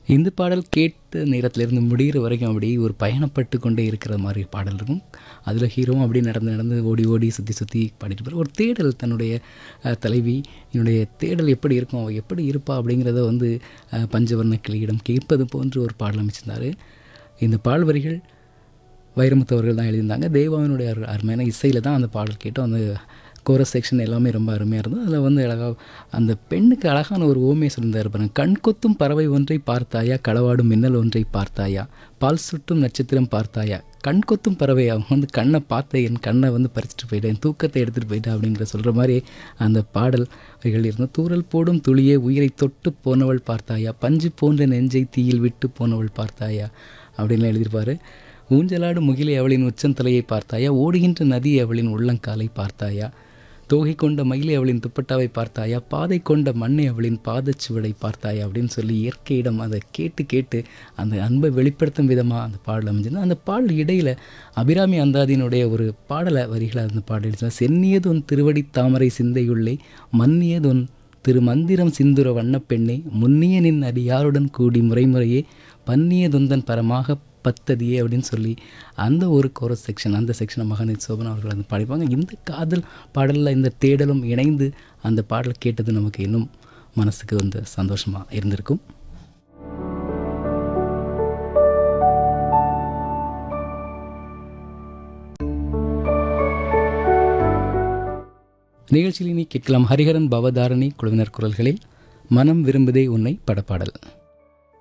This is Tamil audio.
இந்த பாடல் கேட்ட நேரத்திலிருந்து முடிகிற வரைக்கும் அப்படி ஒரு பயணப்பட்டு கொண்டே இருக்கிற மாதிரி பாடல் இருக்கும் அதில் ஹீரோவும் அப்படி நடந்து நடந்து ஓடி ஓடி சுற்றி சுற்றி பாடிட்டு போகிற ஒரு தேடல் தன்னுடைய அஹ், தலைவி என்னுடைய தேடல் எப்படி இருக்கும் அவள் எப்படி இருப்பா அப்படிங்கிறத வந்து அஹ், பஞ்சவர்ண கிளியிடம் கேட்பது போன்று ஒரு பாடல் அமைச்சிருந்தார் இந்த பாடல் வரிகள் வைரமுத்து அவர்கள் தான் எழுதியிருந்தாங்க தேவாவினுடைய அரு அருமையான இசையில் தான் அந்த பாடல் கேட்டோம் அந்த கோரஸ் செக்ஷன் எல்லாமே ரொம்ப அருமையாக இருந்தது அதில் வந்து அழகாக அந்த பெண்ணுக்கு அழகான ஒரு ஓமையை சொல்லியிருந்தார் பாருங்க கண் கொத்தும் பறவை ஒன்றை பார்த்தாயா களவாடும் மின்னல் ஒன்றை பார்த்தாயா பால் சுட்டும் நட்சத்திரம் பார்த்தாயா கண் கொத்தும் பறவை அவன் வந்து கண்ணை பார்த்த என் கண்ணை வந்து பறிச்சுட்டு போயிட்டேன் என் தூக்கத்தை எடுத்துகிட்டு போயிட்டேன் அப்படிங்கிற சொல்கிற மாதிரி அந்த பாடல் வரிகள் இருந்தது தூரல் போடும் துளியே உயிரை தொட்டு போனவள் பார்த்தாயா பஞ்சு போன்ற நெஞ்சை தீயில் விட்டு போனவள் பார்த்தாயா அப்படின்லாம் எழுதியிருப்பாரு ஊஞ்சலாடு முகிலை அவளின் உச்சந்தலையை பார்த்தாயா ஓடுகின்ற நதி அவளின் உள்ளங்காலை பார்த்தாயா தோகை கொண்ட மயிலை அவளின் துப்பட்டாவை பார்த்தாயா பாதை கொண்ட மண்ணை அவளின் பாதச்சுவடை பார்த்தாயா அப்படின்னு சொல்லி இயற்கையிடம் அதை கேட்டு கேட்டு அந்த அன்பை வெளிப்படுத்தும் விதமாக அந்த பாடல் அமைஞ்சிருந்தது அந்த பாடல் இடையில் அபிராமி அந்தாதியினுடைய ஒரு பாடலை வரிகளை அந்த பாடல் எழுதினா சென்னியதொன் திருவடி தாமரை சிந்தையுள்ளே மன்னியதொன் திரு மந்திரம் சிந்துர வண்ணப்பெண்ணே முன்னிய நின் அடியாருடன் கூடி முறைமுறையே பன்னிய தொந்தன் பரமாக பத்ததியே அப்படின்னு சொல்லி அந்த ஒரு கோரஸ் செக்ஷன் அந்த செக்ஷனை மகனித் சோபன் அவர்கள் வந்து பாடிப்பாங்க இந்த காதல் பாடலில் இந்த தேடலும் இணைந்து அந்த பாடல் கேட்டது நமக்கு இன்னும் மனசுக்கு வந்து சந்தோஷமாக இருந்திருக்கும் நிகழ்ச்சியில் இனி கேட்கலாம் ஹரிஹரன் பவதாரணி குழுவினர் குரல்களில் மனம் விரும்புதே உன்னை படப்பாடல்